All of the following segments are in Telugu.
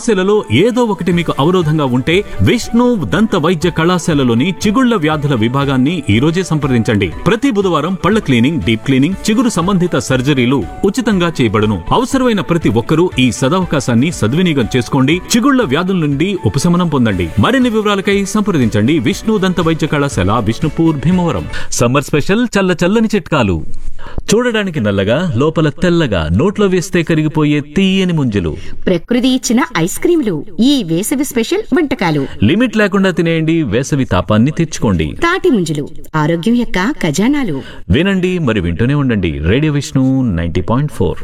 సమస్యలలో ఏదో ఒకటి మీకు అవరోధంగా ఉంటే విష్ణు దంత వైద్య కళాశాలలోని చిగుళ్ల వ్యాధుల విభాగాన్ని ఈ రోజే సంప్రదించండి ప్రతి బుధవారం పళ్ల క్లీనింగ్ డీప్ క్లీనింగ్ చిగురు సంబంధిత సర్జరీలు ఉచితంగా చేయబడును అవసరమైన ప్రతి ఒక్కరూ ఈ సదవకాశాన్ని సద్వినియోగం చేసుకోండి చిగుళ్ల వ్యాధుల నుండి ఉపశమనం పొందండి మరిన్ని వివరాలకై సంప్రదించండి విష్ణు దంత వైద్య కళాశాల విష్ణుపూర్ భీమవరం సమ్మర్ స్పెషల్ చల్ల చల్లని చిట్కాలు చూడడానికి నల్లగా లోపల తెల్లగా నోట్లో వేస్తే కరిగిపోయే తీయని ముంజలు ప్రకృతి ఇచ్చిన ఐస్ క్రీములు ఈ వేసవి స్పెషల్ వంటకాలు లిమిట్ లేకుండా తినేయండి వేసవి తాపాన్ని తెచ్చుకోండి తాటి ముంజలు ఆరోగ్యం యొక్క ఖజానాలు వినండి మరి వింటూనే ఉండండి radio Vishnu ninety point four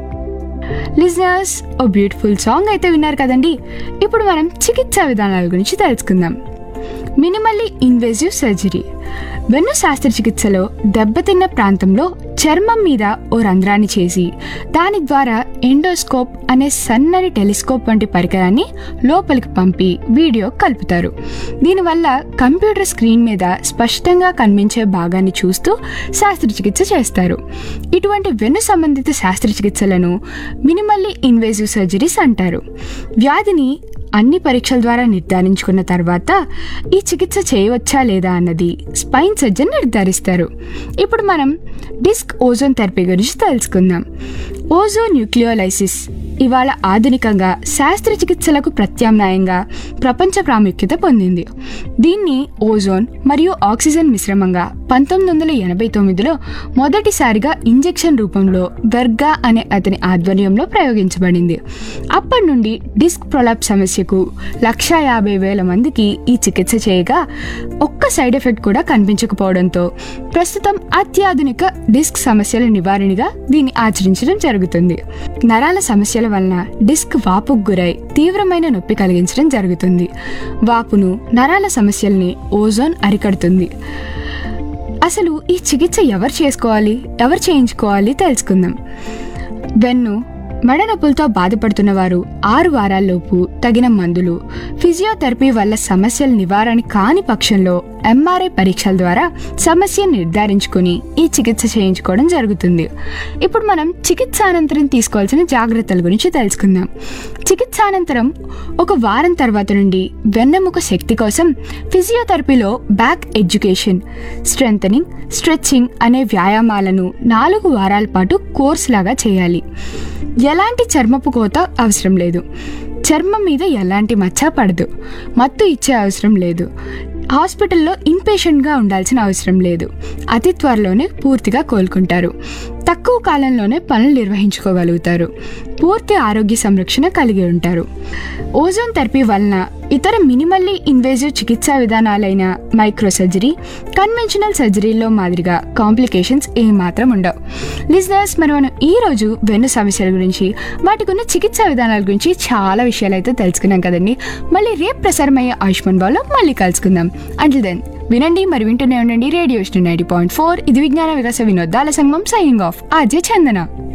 listeners ఓ బ్యూటిఫుల్ సాంగ్ అయితే విన్నారు కదండి ఇప్పుడు మనం చికిత్సా విధానాల గురించి తెలుసుకుందాం మినిమల్లీ ఇన్వేజివ్ సర్జరీ వెన్ను శస్త్రచికిత్సలో దెబ్బతిన్న ప్రాంతంలో చర్మం మీద ఓ రంధ్రాన్ని చేసి దాని ద్వారా ఎండోస్కోప్ అనే సన్నని టెలిస్కోప్ వంటి పరికరాన్ని లోపలికి పంపి వీడియో కలుపుతారు దీనివల్ల కంప్యూటర్ స్క్రీన్ మీద స్పష్టంగా కనిపించే భాగాన్ని చూస్తూ శస్త్రచికిత్స చేస్తారు ఇటువంటి వెన్ను సంబంధిత శస్త్రచికిత్సలను మినిమల్లీ ఇన్వేజివ్ సర్జరీస్ అంటారు వ్యాధిని అన్ని పరీక్షల ద్వారా నిర్ధారించుకున్న తర్వాత ఈ చికిత్స చేయవచ్చా లేదా అన్నది స్పైన్ సర్జన్ నిర్ధారిస్తారు ఇప్పుడు మనం డిస్క్ ఓజోన్ థెరపీ గురించి తెలుసుకుందాం ఓజో న్యూక్లియోలైసిస్ ఇవాళ ఆధునికంగా శాస్త్రచికిత్సలకు ప్రత్యామ్నాయంగా ప్రపంచ ప్రాముఖ్యత పొందింది దీన్ని ఓజోన్ మరియు ఆక్సిజన్ మిశ్రమంగా పంతొమ్మిది వందల ఎనభై తొమ్మిదిలో మొదటిసారిగా ఇంజెక్షన్ రూపంలో వెర్గా అనే అతని ఆధ్వర్యంలో ప్రయోగించబడింది అప్పటి నుండి డిస్క్ ప్రొలాప్ సమస్యకు లక్షా యాభై వేల మందికి ఈ చికిత్స చేయగా ఒక్క సైడ్ ఎఫెక్ట్ కూడా కనిపించకపోవడంతో ప్రస్తుతం అత్యాధునిక డిస్క్ సమస్యల నివారణగా దీన్ని ఆచరించడం జరుగుతుంది నరాల సమస్యల వలన డిస్క్ వాపుకు గురై తీవ్రమైన నొప్పి కలిగించడం జరుగుతుంది వాపును నరాల సమస్యల్ని ఓజోన్ అరికడుతుంది అసలు ఈ చికిత్స ఎవరు చేసుకోవాలి ఎవరు చేయించుకోవాలి తెలుసుకుందాం వెన్ను మెడ నొప్పులతో బాధపడుతున్న వారు ఆరు వారాల్లోపు తగిన మందులు ఫిజియోథెరపీ వల్ల సమస్యల నివారణ కాని పక్షంలో ఎంఆర్ఐ పరీక్షల ద్వారా సమస్యను నిర్ధారించుకుని ఈ చికిత్స చేయించుకోవడం జరుగుతుంది ఇప్పుడు మనం చికిత్స అనంతరం తీసుకోవాల్సిన జాగ్రత్తల గురించి తెలుసుకుందాం చికిత్స అనంతరం ఒక వారం తర్వాత నుండి వెన్నెముక శక్తి కోసం ఫిజియోథెరపీలో బ్యాక్ ఎడ్యుకేషన్ స్ట్రెంథనింగ్ స్ట్రెచ్చింగ్ అనే వ్యాయామాలను నాలుగు వారాల పాటు కోర్స్ లాగా చేయాలి ఎలాంటి చర్మపు కోత అవసరం లేదు చర్మం మీద ఎలాంటి మచ్చ పడదు మత్తు ఇచ్చే అవసరం లేదు హాస్పిటల్లో ఇన్పేషెంట్గా ఉండాల్సిన అవసరం లేదు అతి త్వరలోనే పూర్తిగా కోలుకుంటారు తక్కువ కాలంలోనే పనులు నిర్వహించుకోగలుగుతారు పూర్తి ఆరోగ్య సంరక్షణ కలిగి ఉంటారు ఓజోన్ థెరపీ వలన ఇతర మినిమల్లీ ఇన్వేజివ్ చికిత్సా విధానాలైన మైక్రో సర్జరీ కన్వెన్షనల్ సర్జరీలో మాదిరిగా కాంప్లికేషన్స్ ఏమాత్రం ఉండవు లిజనర్స్ మరి మనం ఈ రోజు వెన్ను సమస్యల గురించి వాటికి ఉన్న చికిత్సా విధానాల గురించి చాలా విషయాలు అయితే తెలుసుకున్నాం కదండి మళ్ళీ రేపు ప్రసారమయ్యే ఆయుష్మాన్ బాలో మళ్ళీ కలుసుకుందాం అంటిల్ దెన్ వినండి మరి వింటూనే ఉండండి రేడియో నైంటీ పాయింట్ ఫోర్ ఇది విజ్ఞాన వికాస వినోదాల సంగమం సైనింగ్ ఆఫ్ ఆర్జే చందన